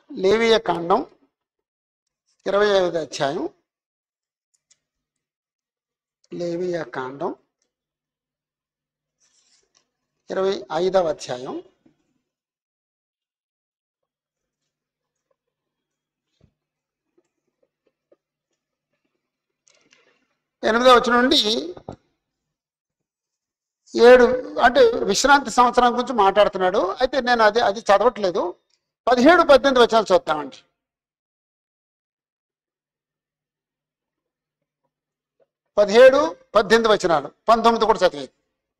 లేవియ కాండం ఇరవై ఐదు అధ్యాయం లేవియ కాండం ఇరవై ఐదవ అధ్యాయం ఎనిమిదవ వచ్చిన నుండి ఏడు అంటే విశ్రాంతి సంవత్సరం గురించి మాట్లాడుతున్నాడు అయితే నేను అది అది చదవట్లేదు పదిహేడు పద్దెనిమిది వచనాలు చూద్దామండి పదిహేడు పద్దెనిమిది వచనాలు పంతొమ్మిది కూడా చదివేది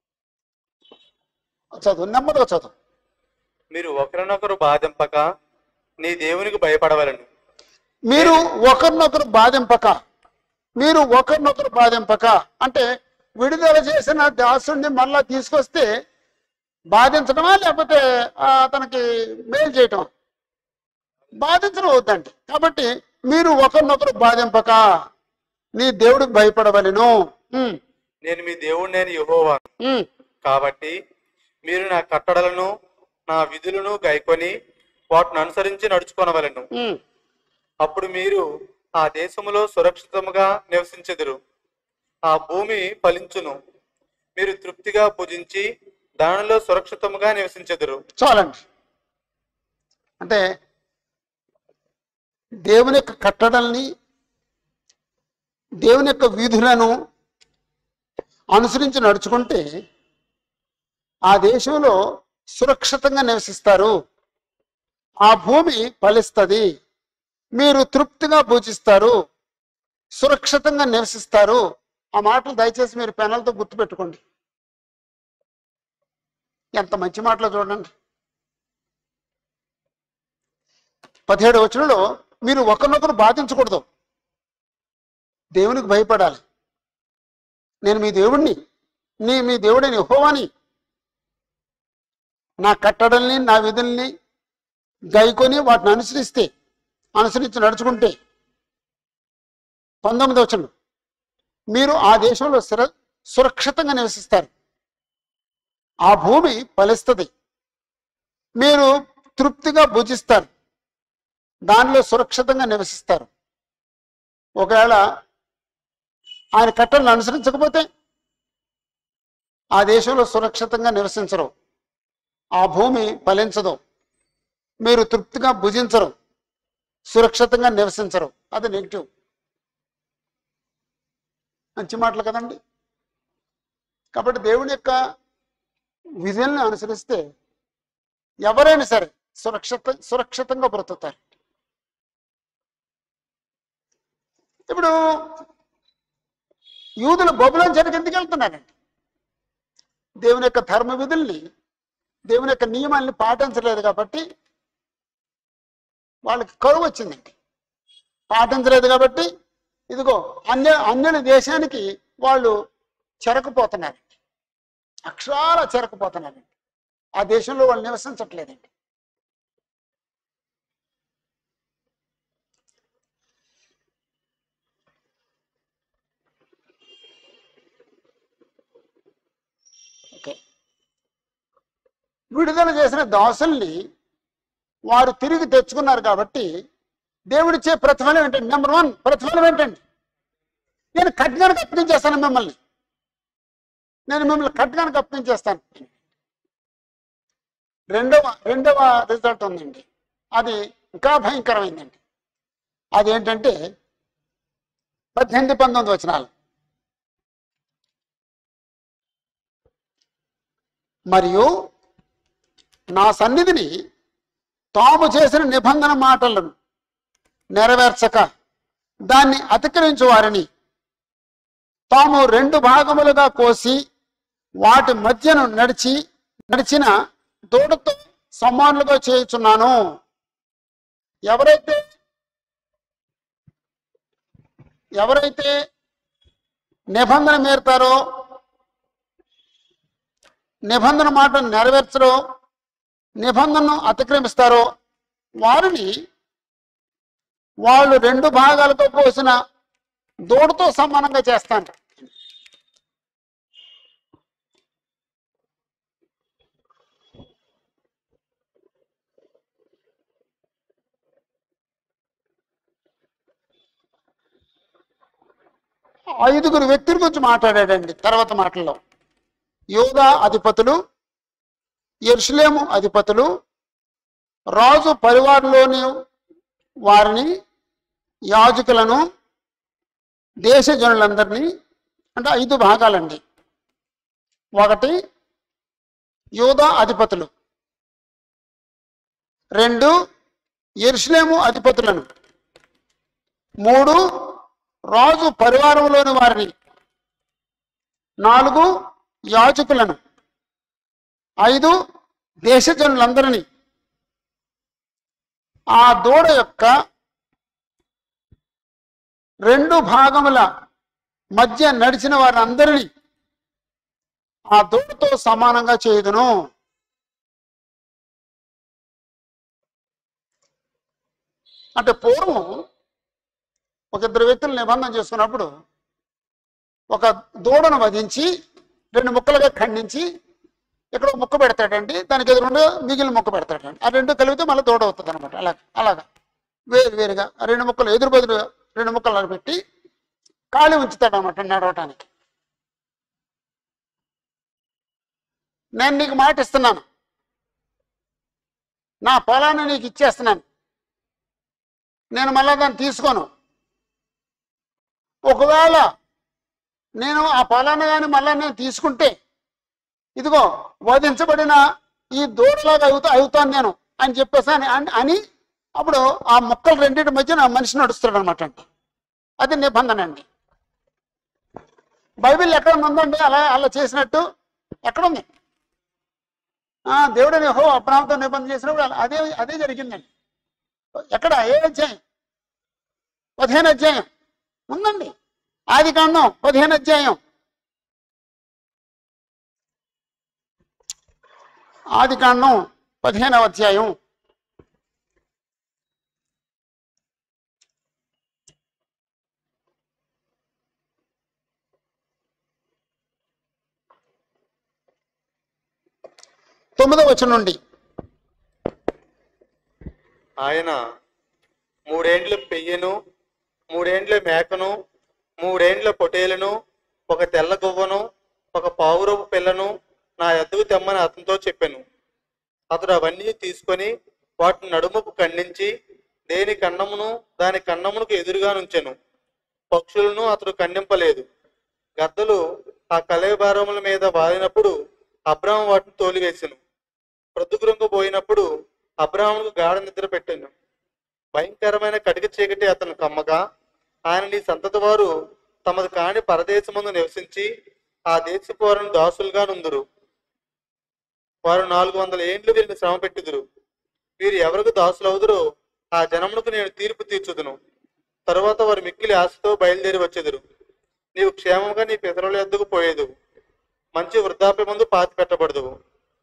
చదువు నెమ్మదిగా చదువు మీరు ఒకరినొకరు బాధింపక నీ దేవునికి భయపడవలను మీరు ఒకరినొకరు బాధింపక మీరు ఒకరినొకరు బాధింపక అంటే విడుదల చేసిన దాసుడిని మళ్ళా తీసుకొస్తే బాధించడమా లేకపోతే ఆ, అతనికి మేలు చేయటం బాధించడం అవుతుందండి కాబట్టి మీరు ఒకరినొకరు బాధింపక నీ దేవుడికి భయపడవలను ఉమ్, నేను మీ దేవుడు నేను యెహోవాను ఉమ్, కాబట్టి మీరు నా కట్టడలను నా విధులను గైకొని వాటిని అనుసరించి నడుచుకొనవలను ఉమ్. అప్పుడు మీరు ఆ దేశములో సురక్షితముగా నివసించెదరు ఆ భూమి ఫలించును మీరు తృప్తిగా భుజించి దానిలో సురక్షితముగా నివసించెదరు చాలండి అంటే దేవుని యొక్క కట్టడల్ని దేవుని యొక్క వీధులను అనుసరించి నడుచుకుంటే ఆ దేశంలో సురక్షితంగా నివసిస్తారు ఆ భూమి ఫలిస్తుంది మీరు తృప్తిగా పూజిస్తారు సురక్షితంగా నివసిస్తారు ఆ మాటలు దయచేసి మీరు పెనలతో గుర్తుపెట్టుకోండి ఎంత మంచి మాటలో చూడండి పదిహేడు వచనంలో మీరు ఒకరినొకరు బాధించకూడదు దేవునికి భయపడాలి నేను మీ దేవుణ్ణి నీ మీ దేవుడిని యెహోవాని నా కట్టడల్ని నా విధుల్ని గైకొని వాటిని అనుసరిస్తే అనుసరించి నడుచుకుంటే పంతొమ్మిది వచనం మీరు ఆ దేశంలో సుర సురక్షితంగా నివసిస్తారు ఆ భూమి ఫలిస్తుంది మీరు తృప్తిగా భుజిస్తారు దానిలో సురక్షితంగా నివసిస్తారు ఒకవేళ ఆయన కట్టలను అనుసరించకపోతే ఆ దేశంలో సురక్షితంగా నివసించరు ఆ భూమి ఫలించదు మీరు తృప్తిగా భుజించరు సురక్షితంగా నివసించరు అది నెగిటివ్ మంచి మాటలు కదండి కాబట్టి దేవుని యొక్క విధుల్ని అనుసరిస్తే ఎవరైనా సరే సురక్షిత సురక్షితంగా బ్రతుకుతారు ఇప్పుడు యూదులు బొబులోని చెట్టుకు ఎందుకు వెళ్తున్నారండి దేవుని యొక్క ధర్మ విధుల్ని దేవుని యొక్క నియమాల్ని పాటించలేదు కాబట్టి వాళ్ళకి కరువు వచ్చిందండి పాటించలేదు కాబట్టి ఇదిగో అన్య అన్యుల దేశానికి వాళ్ళు చెరకపోతున్నారండి అక్షరాల చెరకపోతున్నారండి ఆ దేశంలో వాళ్ళు నివసించట్లేదండి ఓకే విడుదల చేసిన దాసుల్ని వారు తిరిగి తెచ్చుకున్నారు కాబట్టి దేవుడిచ్చే ప్రతిఫలం ఏంటండి నెంబర్ వన్ ప్రతిఫలం ఏంటండి నేను ఖడ్గానికి అప్పగించేస్తాను మిమ్మల్ని నేను మిమ్మల్ని ఖడ్గానికి అప్పగించేస్తాను రెండవ రెండవ రిజల్ట్ ఉందండి అది ఇంకా భయంకరమైందండి అదేంటంటే పద్దెనిమిది పంతొమ్మిది వచనాలు మరియు నా సన్నిధిని తాము చేసిన నిబంధన మాటలను నెరవేర్చక దాన్ని అతిక్రమించు వారిని తాము రెండు భాగములుగా కోసి వాటి మధ్యను నడిచి నడిచిన దూడతో సమానులుగా చేయుచున్నాను ఎవరైతే ఎవరైతే నిబంధన మేరుతారో నిబంధన మాటను నెరవేర్చరో నిబంధనను అతిక్రమిస్తారో వారిని వాళ్ళు రెండు భాగాలతో కోసిన దూడతో సమానంగా చేస్తాను ఐదుగురు వ్యక్తుల గురించి మాట్లాడాడండి తర్వాత మాటల్లో యోధా అధిపతులు ఎరుసలేము అధిపతులు రాజు పరివారంలోని వారిని యాజకులను దేశ జనులందరినీ అంటే ఐదు భాగాలండి ఒకటి యోధా అధిపతులు రెండు ఎరుసలేము అధిపతులను మూడు రాజు పరివారంలోని వారిని నాలుగు యాజకులను ఐదు దేశజనులందరినీ ఆ దూడ యొక్క రెండు భాగముల మధ్య నడిచిన వారందరినీ ఆ దూడతో సమానంగా చేయుదును అంటే పూర్వం ఒక ఇద్దరు వ్యక్తులు నిబంధన చేసుకున్నప్పుడు ఒక దూడను వధించి రెండు ముక్కలుగా ఖండించి ఇక్కడ ఒక ముక్క పెడతాడండి దానికి ఎదురుండా మిగిలిన ముక్క పెడతాడండి ఆ రెండు కలిపితే మళ్ళీ దూడ అవుతుంది అనమాట అలా అలాగా వేరు వేరుగా ఆ రెండు ముక్కలు ఎదురు బదులు రెండు ముక్కలు అలా పెట్టి ఖాళీ ఉంచుతాడు అనమాట నడవటానికి నేను నీకు మాట ఇస్తున్నాను నా పొలాన్ని నీకు ఇచ్చేస్తున్నాను నేను మళ్ళా దాన్ని తీసుకోను ఒకవేళ నేను ఆ పొలాన్ని కానీ మళ్ళా నేను తీసుకుంటే ఇదిగో వధించబడిన ఈ దూడలాగా అవుతా అవుతాను నేను అని చెప్పేసి అని అని- అని అప్పుడు ఆ మొక్కలు రెండింటి మధ్య నా మనిషి నడుస్తాడు అనమాట అండి అది నిబంధన అండి బైబిల్ ఎక్కడ ఉందండి అలా అలా చేసినట్టు ఎక్కడుంది ఆ, దేవుడని హో అబ్రాహంతో నిబంధన చేసినప్పుడు అలా- అదే అదే జరిగిందండి ఎక్కడ ఏ అధ్యాయం పదిహేను అధ్యాయం ఉందండి ఆది కాండం పదిహేను అధ్యాయం ఆది కాండం పదిహేనవ అధ్యాయం తొమ్మిదవ వచనం నుండి ఆయన మూడేండ్ల పెయ్యను మూడేండ్ల మేకను మూడేండ్ల పొటేలను ఒక తెల్ల గువ్వను ఒక పావురపు పిల్లను నా ఎద్దుకు తెమ్మని అతనితో చెప్పాను అతడు అవన్నీ తీసుకొని వాటిని నడుముకు ఖండించి దేని కన్నమును దాని కన్నమునకు ఎదురుగా నుంచెను పక్షులను అతడు ఖండింపలేదు గద్దలు ఆ కలేబారముల మీద వాలినప్పుడు అబ్రాహం వాటిని తోలివేసెను ప్రొద్దుగురంగు పోయినప్పుడు అబ్రాహ్ముకు గాఢ నిద్ర పెట్టాను భయంకరమైన కటిక చీకటి అతను కమ్మగా ఆయన నీ సంతతి వారు తమది కాని పరదేశమందు నివసించి ఆ దేశపు వారిని దాసులుగా నుందురు వారు నాలుగు వందల ఏండ్లు వీరిని శ్రమ పెట్టుదురు వీరు ఎవరికి దాసులవుదురో ఆ జనమునకు నేను తీర్పు తీర్చుదును తరువాత వారు మిక్కిలి ఆశతో బయలుదేరి వచ్చేదురు నీవు క్షేమంగా నీ పితరుల ఎద్దుకు పోయేదు మంచి వృద్ధాప్య ముందు పాతి పెట్టబడదువు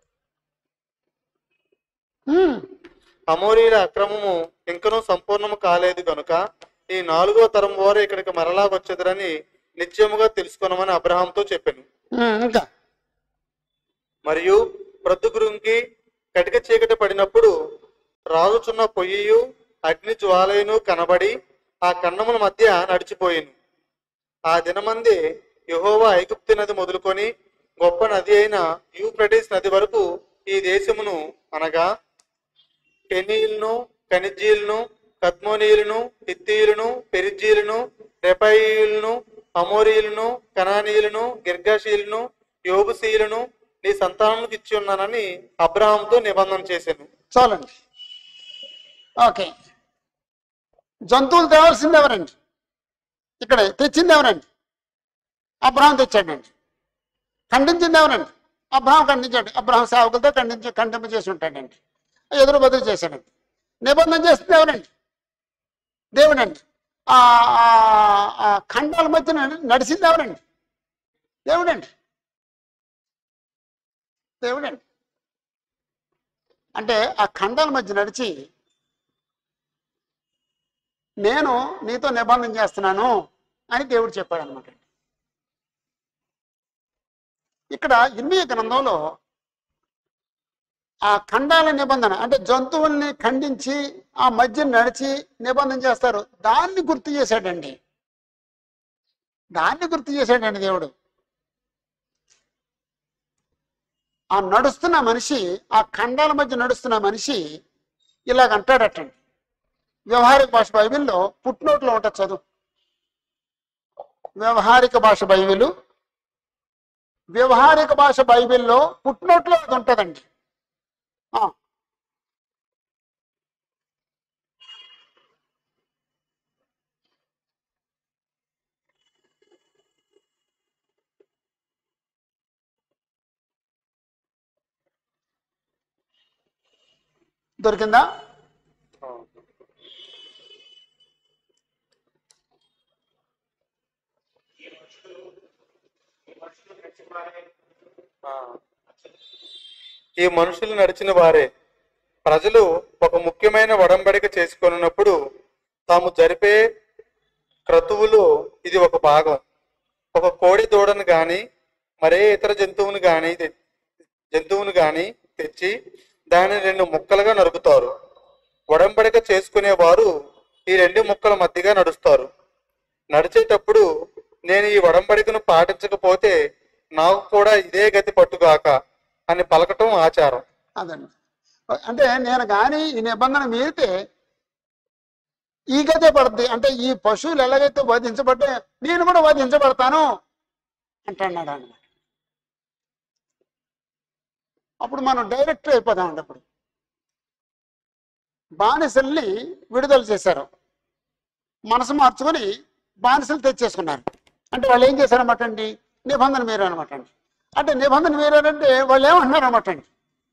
హ్మ్. అమోరీల అక్రమము ఇంకనూ సంపూర్ణము కాలేదు కనుక ఈ నాలుగో తరం వారు ఇక్కడికి మరలా వచ్చేదరని నిశ్చయముగా తెలుసుకొనమని అబ్రహాంతో చెప్పాను హ్మ్, ఇంకా మరియు ప్రొద్దుగురుంకి కటిక చీకటి పడినప్పుడు రాజుచున్న పొయ్యియు అగ్ని జ్వాలయును కనబడి ఆ కన్నముల మధ్య నడిచిపోయిను ఆ దినమందే యెహోవా ఐగుప్తు నది మొదలుకొని గొప్ప నది అయిన యూఫ్రటీస్ నది వరకు ఈ దేశమును అనగా కెనీయులను కనిజీలను కద్మోనీయులను హిత్తీయులను పెరిజీలను రెపాయియులను అమోరీయులను కనానీయులను గిర్గాషీయులను యోబుసీయులను నీ సంతానములకు ఇచ్చి ఉన్నానని అబ్రహాంతో నిబంధన చేశాను చాలండి ఓకే జంతువులు తేవాల్సింది ఎవరండి ఇక్కడ తెచ్చింది ఎవరండి అబ్రహం తెచ్చాడండి ఖండించింది ఎవరండి అబ్రహం ఖండించాడు అబ్రహం సేవకులతో ఖండించి ఖండింప చేసి ఉంటాడండి ఎదురు బదులు చేశాడండి నిబంధన చేస్తుంది ఎవరండి దేవుడండి ఆ ఆ- ఆ ఖండాల మధ్య నడి- నడిచింది ఎవరండి దేవుడండి దేవుడండి అంటే ఆ ఖండాల మధ్య నడిచి నేను నీతో నిబంధన చేస్తున్నాను అని దేవుడు చెప్పాడు అనమాట ఇక్కడ ఇర్మియ గ్రంథంలో ఆ ఖండాల నిబంధన అంటే జంతువుల్ని ఖండించి ఆ మధ్య నడిచి నిబంధన చేస్తారు దాన్ని గుర్తు చేశాడండి దాన్ని గుర్తు చేశాడండి దేవుడు ఆ నడుస్తున్న మనిషి ఆ ఖండాల మధ్య నడుస్తున్న మనిషి ఇలాగ అంటాడటండి వ్యవహారిక భాష బైబిల్లో పుట్నోట్లో ఉంటుంది చదువు వ్యవహారిక భాష బైబిల్ వ్యవహారిక భాష బైబిల్లో పుట్నోట్లో అది ఉంటుందండి ఆ, దొరికిందా ఆ. ఈ మనుషులు నడిచిన వారే ప్రజలు ఒక ముఖ్యమైన వడంబడిక చేసుకొనున్నప్పుడు తాము జరిపే క్రతువులో ఇది ఒక భాగం ఒక కోడి దూడను గాని మరే ఇతర జంతువును గాని తె- జంతువును గాని తెచ్చి దానిని రెండు ముక్కలుగా నరుకుతారు వడంబడిక చేసుకునే వారు ఈ రెండు ముక్కల మధ్యగా నడుస్తారు నడిచేటప్పుడు నేను ఈ వడంబడికను పాటించకపోతే నాకు కూడా ఇదే గతి పట్టుగాక అని పలకటం ఆచారం అదండి అంటే నేను కానీ ఈ నిబంధన మీరితే ఈ గతే పడుద్ది అంటే ఈ పశువులు ఎలాగైతే వధించబడ్డా నేను కూడా వధించబడతాను అంటున్నాడు అన్నమాట అప్పుడు మనం డైరెక్ట్ అయిపోదామండి అప్పుడు బానిసల్ని విడుదల చేశారు మనసు మార్చుకొని బానిసలు తెచ్చేసుకున్నారు అంటే వాళ్ళు ఏం చేశారన్నమాట అండి నిబంధన మీరు అనమాట అండి అంటే నిబంధన మీరారంటే వాళ్ళు ఏమంటున్నారు అనమాట అండి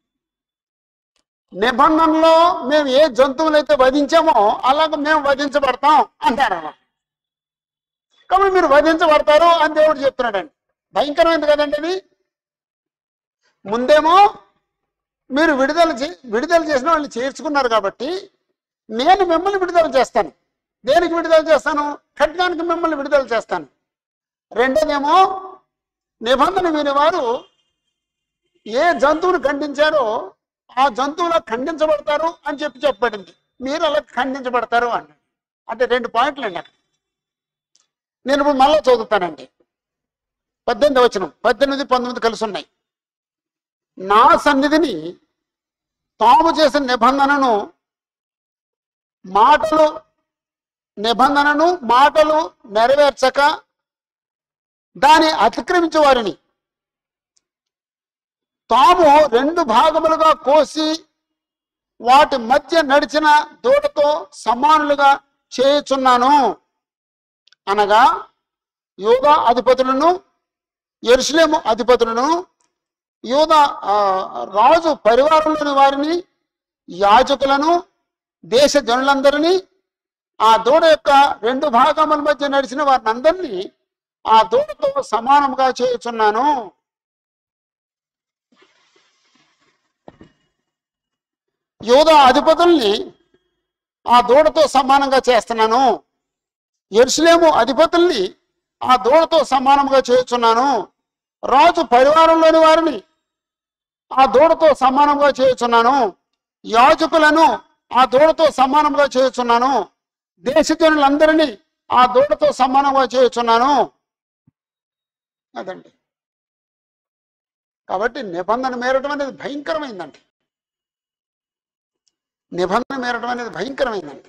నిబంధనలో మేము ఏ జంతువులు అయితే వధించామో అలాగ మేము వధించబడతాం అంటారు అన్నమాట కాబట్టి మీరు వధించబడతారు అని దేవుడు చెప్తున్నాడండి భయంకరమైంది కదండి ఇది ముందేమో మీరు విడుదల చే విడుదల చేసిన వాళ్ళు చేర్చుకున్నారు కాబట్టి నేను మిమ్మల్ని విడుదల చేస్తాను దేనికి విడుదల చేస్తాను ఖడ్గానికి మిమ్మల్ని విడుదల చేస్తాను రెండోదేమో నిబంధన వినేవారు ఏ జంతువును ఖండించారో ఆ జంతువులు ఖండించబడతారు అని చెప్పి చెప్పబడింది మీరు అలా ఖండించబడతారు అన్నాడు అంటే రెండు పాయింట్లు అండి అక్కడ నేను ఇప్పుడు మళ్ళీ చదువుతానండి పద్దెనిమిది వచ్చిన పద్దెనిమిది పంతొమ్మిది కలిసి ఉన్నాయి నా సన్నిధిని తాము చేసిన నిబంధనను మాటలు నిబంధనను మాటలు నెరవేర్చక దాని అతిక్రమించే వారిని తాము రెండు భాగములుగా కోసి వాటి మధ్య నడిచిన దూడతో సమానులుగా చేయుచున్నాను అనగా యోగా అధిపతులను ఎరుసలేము అధిపతులను యూద ఆ, రాజు పరివారంలోని వారిని యాజకులను దేశ జనులందరినీ ఆ దూడ యొక్క రెండు భాగముల మధ్య నడిచిన వారిని అందరినీ ఆ దూడతో సమానంగా చేయుచున్నాను యూద అధిపతుల్ని ఆ దూడతో సమానంగా చేస్తున్నాను ఎరుసలేము అధిపతుల్ని ఆ దూడతో సమానంగా చేయుచున్నాను రాజు పరివారంలోని వారిని ఆ దూడతో సమానంగా చేయుచున్నాను యాజకులను ఆ దూడతో సమానంగా చేయుచున్నాను దేశజనులందరినీ ఆ దూడతో సమానంగా చేయుచున్నాను అదండి కాబట్టి నిబంధన మేరటం అనేది భయంకరమైందండి నిబంధన మేరటం అనేది భయంకరమైందండి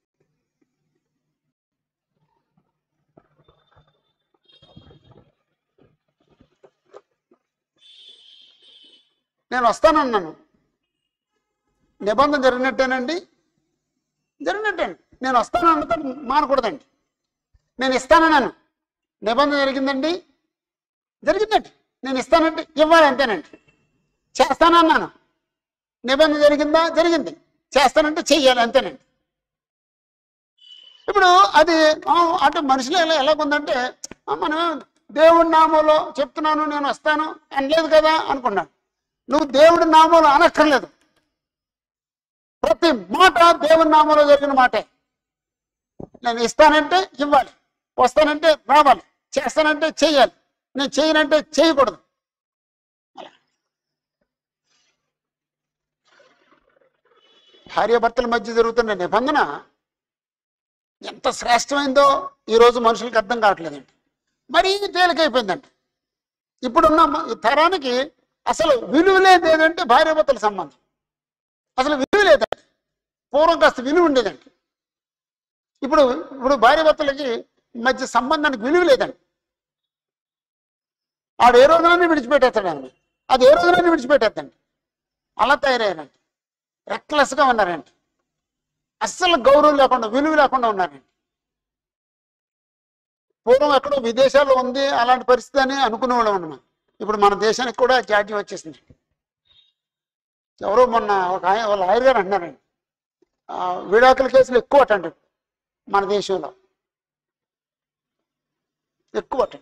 నేను వస్తానన్నాను నిబంధన జరిగినట్టేనండి జరిగినట్టండి నేను వస్తాను అన్నతో మానకూడదండి నేను ఇస్తానన్నాను నిబంధన జరిగిందండి జరిగిందండి నేను ఇస్తానంటే ఇవ్వాలి అంతేనండి చేస్తానన్నాను నిబంధన జరిగిందా జరిగింది చేస్తానంటే చెయ్యాలి అంతేనండి ఇప్పుడు అది ఆ, అంటే మనుషులు ఎలా ఎలాగుందంటే ఆ, మనం దేవుడి నామంలో చెప్తున్నాను నేను వస్తాను అనలేదు కదా అనుకున్నాను నువ్వు దేవుడి నామంలో అనక్కర్లేదు ప్రతి మాట దేవుడి నామంలో జరిగిన మాటే నేను ఇస్తానంటే ఇవ్వాలి వస్తానంటే రావాలి చేస్తానంటే చెయ్యాలి నేను చేయనంటే చేయకూడదు అలా. భార్యాభర్తల మధ్య జరుగుతున్న నిబంధన ఎంత శ్రేష్టమైందో ఈరోజు మనుషులకు అర్థం కావట్లేదండి మరీ తేలికైపోయిందండి ఇప్పుడున్న మ- ఈ తరానికి అసలు విలువ లేదు ఏదంటే భార్యాభర్తల సంబంధం అసలు విలువ లేదండి పూర్వం కాస్త విలువ ఉండేదండి ఇప్పుడు ఇప్పుడు భార్యాభర్తలకి మధ్య సంబంధానికి విలువ లేదండి ఆడు ఏ రోజునైనా విడిచిపెట్టేస్తాడండి అది ఏ రోజునైనా విడిచిపెట్టేద్దండి అలా తయారయ్యారండి రెక్లెస్గా ఉన్నారండి అస్సలు గౌరవం లేకుండా విలువ లేకుండా ఉన్నారండి పూర్వం ఎక్కడో విదేశాల్లో ఉంది అలాంటి పరిస్థితి అని అనుకునేవాళ్ళం అన్నమాట ఇప్పుడు మన దేశానికి కూడా జాడ్యం వచ్చేసింది ఎవరో మొన్న ఒక ఆయన వాళ్ళ లాయర్ గారు అంటున్నారండి ఆ, విడాకుల కేసులు ఎక్కువ అటండి మన దేశంలో ఎక్కువ అటండి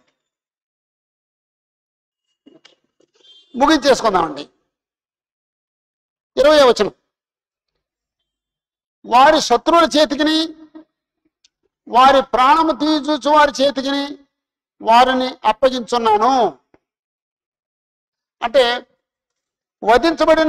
ముగించేసుకుందామండి ఇరవై వచనం వారి శత్రువుల చేతికిని వారి ప్రాణము తీచూచు వారి చేతికిని వారిని అప్పగించున్నాను అంటే వధించబడిన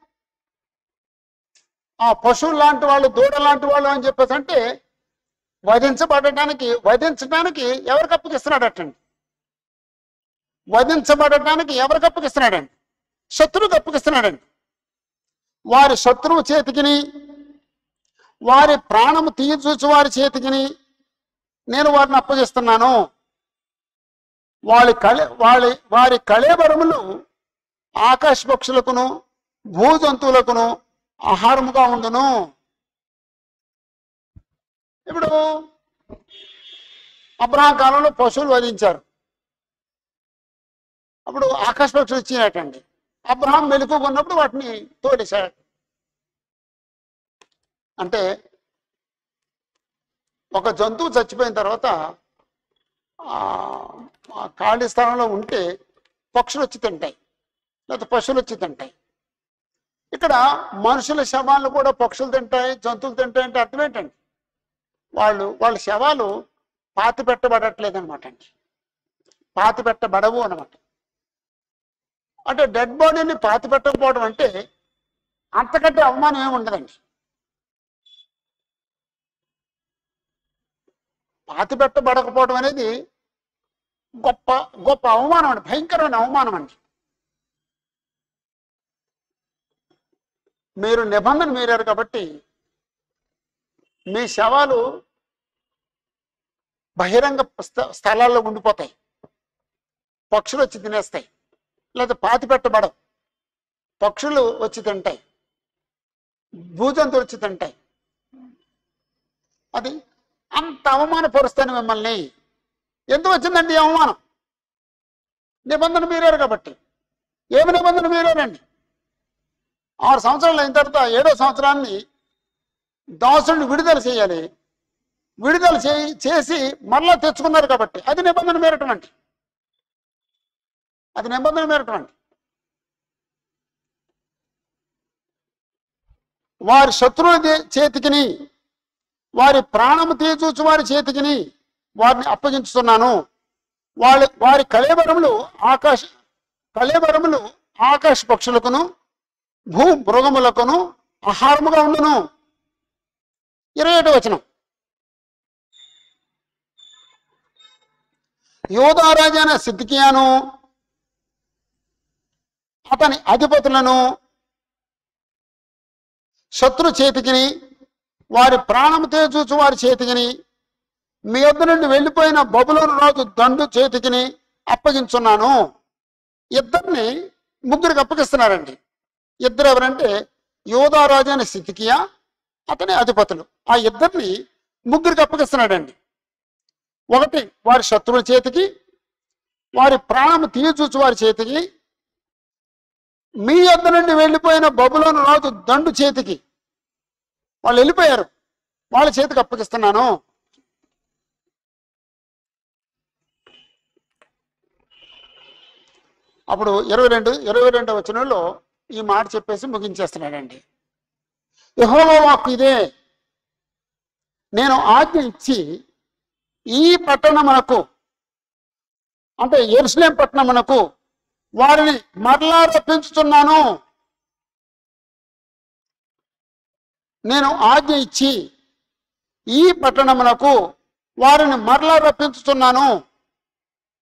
ఆ పశువులు లాంటి వాళ్ళు దూడ లాంటి వాళ్ళు అని చెప్పేసి అంటే వధించబడటానికి వధించడానికి ఎవరికి అప్పగిస్తున్నాడటండి వధించబడటానికి ఎవరికి అప్పగిస్తున్నాడండి శత్రువుకి అప్పగిస్తున్నాడండి వారి శత్రువు చేతికిని వారి ప్రాణము తీయచూచు వారి చేతికిని నేను వారిని అప్పగిస్తున్నాను వాళ్ళ కళ వాళ్ళ వారి కళేబరములు ఆకాశ పక్షులకును భూజంతువులకును ఆహారముగా ఉండును ఇప్పుడు అబ్రహం కాలంలో పశువులు వధించారు అప్పుడు ఆకాశ పక్షులు ఇచ్చినట్టండి అబ్రహాం మెలుకున్నప్పుడు వాటిని తోడేశాడు అంటే ఒక జంతువు చచ్చిపోయిన తర్వాత ఆ ఆ ఖాళీ స్థలంలో ఉంటే పక్షులు వచ్చి తింటాయి లేకపోతే పశువులు వచ్చి తింటాయి ఇక్కడ మనుషుల శవాలను కూడా పక్షులు తింటాయి జంతువులు తింటాయి అంటే అర్థం ఏంటండి వాళ్ళు వాళ్ళ శవాలు పాతి పెట్టబడట్లేదు అనమాట అండి పాతి పెట్టబడవు అనమాట అంటే డెడ్ బాడీని పాతి పెట్టకపోవడం అంటే అంతకంటే అవమానం ఏమి ఉండదండి పాతి పెట్టబడకపోవడం అనేది గొప్ప గొప్ప అవమానం అండి భయంకరమైన అవమానం అండి మీరు నిబంధన మీరారు కాబట్టి మీ శవాలు బహిరంగ స్థ- స్థలాల్లో ఉండిపోతాయి పక్షులు వచ్చి తినేస్తాయి లేదా పాతి పెట్టబడవు పక్షులు వచ్చి తింటాయి భూజంతువులు వచ్చి తింటాయి అది అంత అవమానపరుస్తాను మిమ్మల్ని ఎందుకు వచ్చిందండి ఈ అవమానం నిబంధన మీరారు కాబట్టి ఏమి నిబంధన మీరారండి ఆరు సంవత్సరాలు అయిన తర్వాత ఏడో సంవత్సరాన్ని దాసుడిని విడుదల చేయాలి విడుదల చేయి చేసి మరలా తెచ్చుకున్నారు కాబట్టి అది నిబంధన మేరటం అండి అది నిబంధన మేరటం అండి వారి శత్రువుల దే- చేతికిని వారి ప్రాణము తీచూచు వారి చేతికిని వారిని అప్పగించుతున్నాను వాళ్ళ వారి కళేబరములు ఆకాశ కళేబరములు ఆకాశ పక్షులకును భూ మృగములకును ఆహారముగా ఉండును ఇరవై ఒకటి వచనం యోధారాజైన సిద్ధికియాను అతని అధిపతులను శత్రు చేతికిని వారి ప్రాణము తేజూచు వారి చేతికిని మీ వద్ద నుండి వెళ్ళిపోయిన బబులోను రాజు దండు చేతికిని అప్పగించున్నాను ఇద్దరిని ముగ్గురికి అప్పగిస్తున్నారండి ఇద్దరు ఎవరంటే యోధారాజు అనే సిద్ధికియా అతని అధిపతులు ఆ ఇద్దరిని ముగ్గురికి అప్పగిస్తున్నాడండి ఒకటి వారి శత్రువుల చేతికి వారి ప్రాణము తీయచూచు వారి చేతికి మీ వద్ద నుండి వెళ్ళిపోయిన బబులోను రాజు దండు చేతికి వాళ్ళు వెళ్ళిపోయారు వాళ్ళ చేతికి అప్పగిస్తున్నాను అప్పుడు ఇరవై రెండు ఇరవై రెండవ వచనంలో ఈ మాట చెప్పేసి ముగించేస్తున్నాడండి యెహోవా వాక్కు ఇదే నేను ఆజ్ఞ ఇచ్చి ఈ పట్టణమునకు అంటే ఎరుసలేం పట్టణమునకు వారిని మరలా రప్పించుతున్నాను నేను ఆజ్ఞ ఇచ్చి ఈ పట్టణమునకు వారిని మరలా రప్పించుతున్నాను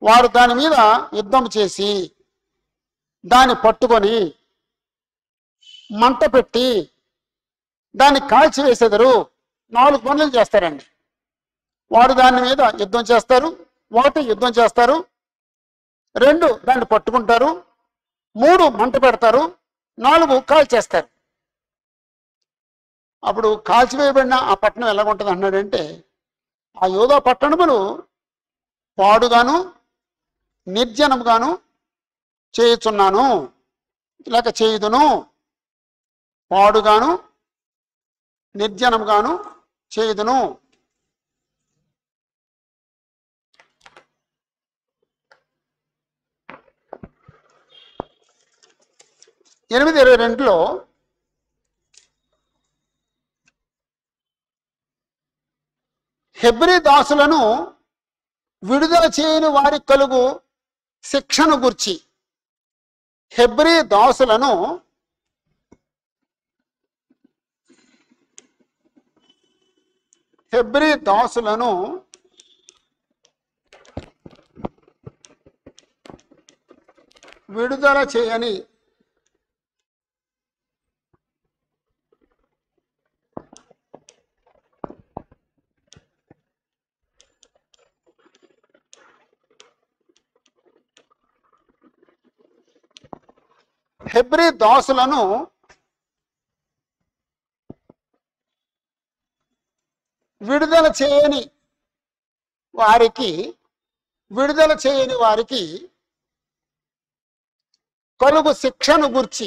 వారు దాని మీద యుద్ధం చేసి దాన్ని పట్టుకొని మంట పెట్టి దాన్ని కాల్చివేసేదరు నాలుగు పనులు చేస్తారండి వారు దాని మీద యుద్ధం చేస్తారు ఒకటి యుద్ధం చేస్తారు రెండు దాన్ని పట్టుకుంటారు మూడు మంట పెడతారు నాలుగు కాల్చేస్తారు అప్పుడు కాల్చివేయబడిన ఆ పట్టణం ఎలాగుంటుంది అన్నాడంటే ఆ యోధా పట్టణములు పాడుగాను నిర్జనముగాను చేయుచున్నాను లేక చేయుదును పాడుగాను నిర్జనముగాను చేయుదును ఎనిమిది ఇరవై రెండులో హెబ్రి దాసులను విడుదల చేయని వారి కలుగు శిక్షను గుర్చి హెబ్రి దాసులను హెబ్రి దాసులను విడుదల చేయని హెబ్రి దాసులను విడుదల చేయని వారికి విడుదల చేయని వారికి కలుగు శిక్షను గుర్చి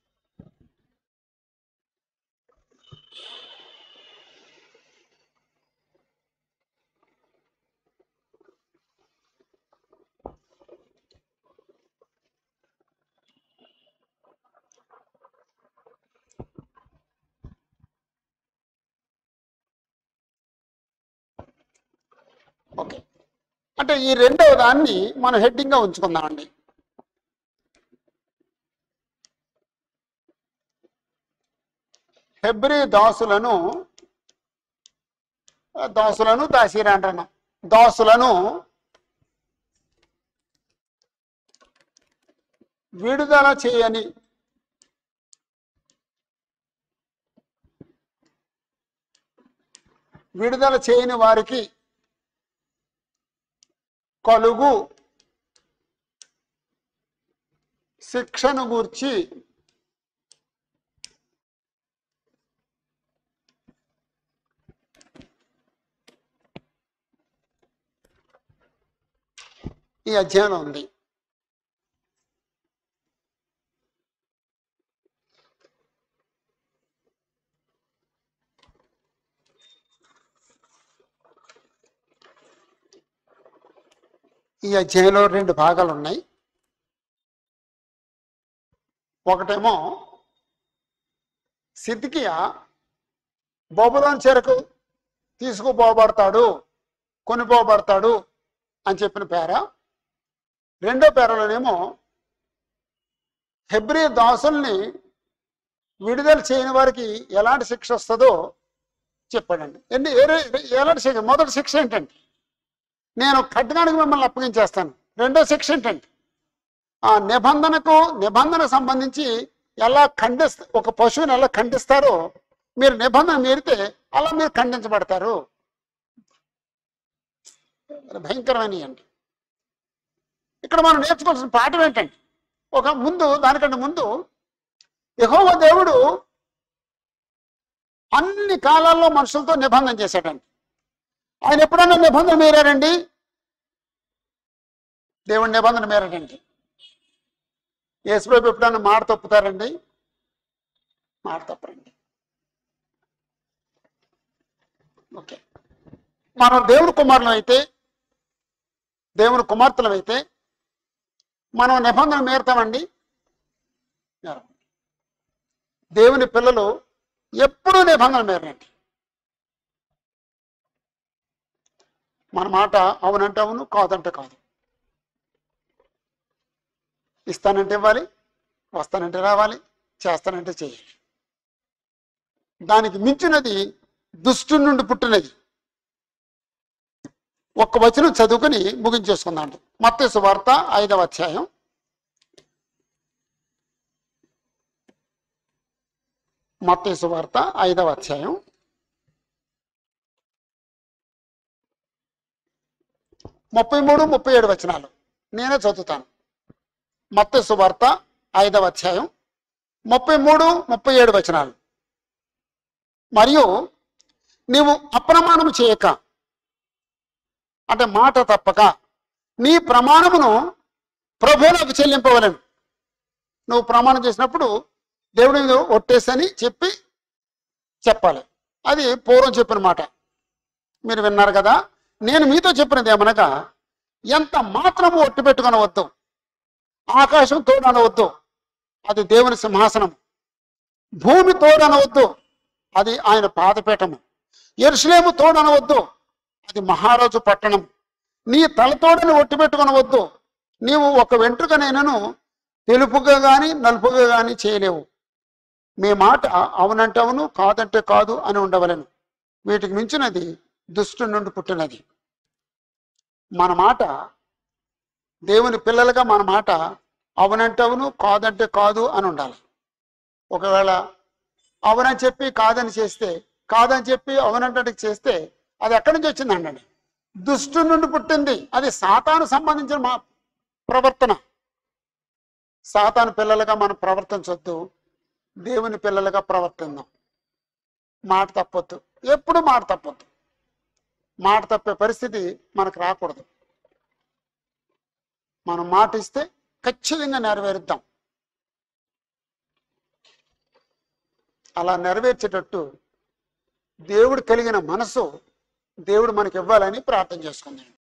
ఓకే అంటే ఈ రెండవ దాన్ని మనం హెడ్డింగ్గా ఉంచుకుందామండి హెబ్రి దాసులను దాసులను దాసీరా అంటున్నాం దాసులను విడుదల చేయని విడుదల చేయని వారికి కలుగు శిక్షను గూర్చి ఈ అధ్యాయంలో ఉంది ఈ అధ్యాయంలో రెండు భాగాలు ఉన్నాయి ఒకటేమో సిద్ధికియా బొబులోని చెరకు తీసుకుపోబడతాడు కొనిపోబడతాడు అని చెప్పిన పేర రెండో పేరలోనేమో హెబ్రి దాసుల్ని విడుదల చేయని వారికి ఎలాంటి శిక్ష వస్తుందో చెప్పాడండి ఎన్ని ఏ రే- ఎలాంటి శిక్ష మొదటి శిక్ష ఏంటండి నేను ఖడ్గానికి మిమ్మల్ని అప్పగించేస్తాను రెండో శిక్ష ఏంటండి ఆ నిబంధనకు నిబంధన సంబంధించి ఎలా ఖండిస్త ఒక పశువుని ఎలా ఖండిస్తారో మీరు నిబంధన మీరితే అలా మీరు ఖండించబడతారు భయంకరమైన అండి ఇక్కడ మనం నేర్చుకోవాల్సిన పాఠం ఏంటండి ఒక ముందు దానికంటే ముందు యెహోవా దేవుడు అన్ని కాలాల్లో మనుషులతో నిబంధన చేశాడండి ఆయన ఎప్పుడన్నా నిబంధన మీరారండి దేవుడి నిబంధన మీరాడండి యేసుప్రభు ఎప్పుడన్నా మాట తప్పుతారండి మాట తప్పరండి ఓకే మనం దేవుని కుమారులం అయితే దేవుని కుమార్తెలం అయితే మనం నిబంధన మేరుతామండి మేరం. దేవుని పిల్లలు ఎప్పుడూ నిబంధన మేరండి మన మాట అవునంటే అవును కాదంటే కాదు ఇస్తానంటే ఇవ్వాలి వస్తానంటే రావాలి చేస్తానంటే చేయాలి దానికి మించినది దుష్టు నుండి పుట్టినది ఒక్క వచనం చదువుకుని ముగించేసుకుందాం మత్తయి సువార్త ఐదవ అధ్యాయం మత్తయి సువార్త ఐదవ అధ్యాయం ముప్పై మూడు ముప్పై ఏడు వచనాలు నేనే చదువుతాను మత్తయి సువార్త ఐదవ అధ్యాయం ముప్పై మూడు ముప్పై ఏడు వచనాలు మరియు నీవు అప్రమాణము చేయక అంటే మాట తప్పక నీ ప్రమాణమును ప్రభువులకు చెల్లింపవలను నువ్వు ప్రమాణం చేసినప్పుడు దేవుడి మీద ఒట్టేసని చెప్పి చెప్పాలి అది పూర్వం చెప్పిన మాట మీరు విన్నారు కదా నేను మీతో చెప్పినది ఏమనగా ఎంత మాత్రము ఒట్టు పెట్టుకొనవద్దు ఆకాశం తోడనవద్దు అది దేవుని సింహాసనం భూమి తోడనవద్దు అది ఆయన పాదపీఠము ఎరుసలేము తోడనవద్దు అది మహారాజు పట్టణం నీ తలతోడని ఒట్టు పెట్టుకొనవద్దు నీవు ఒక వెంట్రుకనైనను తెలుపుగా గాని నలుపుగా గాని చేయలేవు మీ మాట అవునంటే అవును కాదంటే కాదు అని ఉండవలను వీటికి మించినది దుష్టు నుండి పుట్టినది మన మాట దేవుని పిల్లలుగా మన మాట అవునంటే అవును కాదంటే కాదు అని ఉండాలి ఒకవేళ అవునని చెప్పి కాదని చేస్తే కాదని చెప్పి అవునంటే చేస్తే అది ఎక్కడి నుంచి వచ్చిందండి దుష్టు నుండి పుట్టింది అది సాతాను సంబంధించిన మా ప్రవర్తన సాతాను పిల్లలుగా మనం ప్రవర్తించొద్దు దేవుని పిల్లలుగా ప్రవర్తిద్దాం మాట తప్పొద్దు ఎప్పుడు మాట తప్పొద్దు మాట తప్పే పరిస్థితి మనకు రాకూడదు మనం మాట ఇస్తే ఖచ్చితంగా నెరవేరుద్దాం అలా నెరవేర్చేటట్టు దేవుడు కలిగిన మనసు దేవుడు మనకి ఇవ్వాలని ప్రార్థన చేసుకుందాం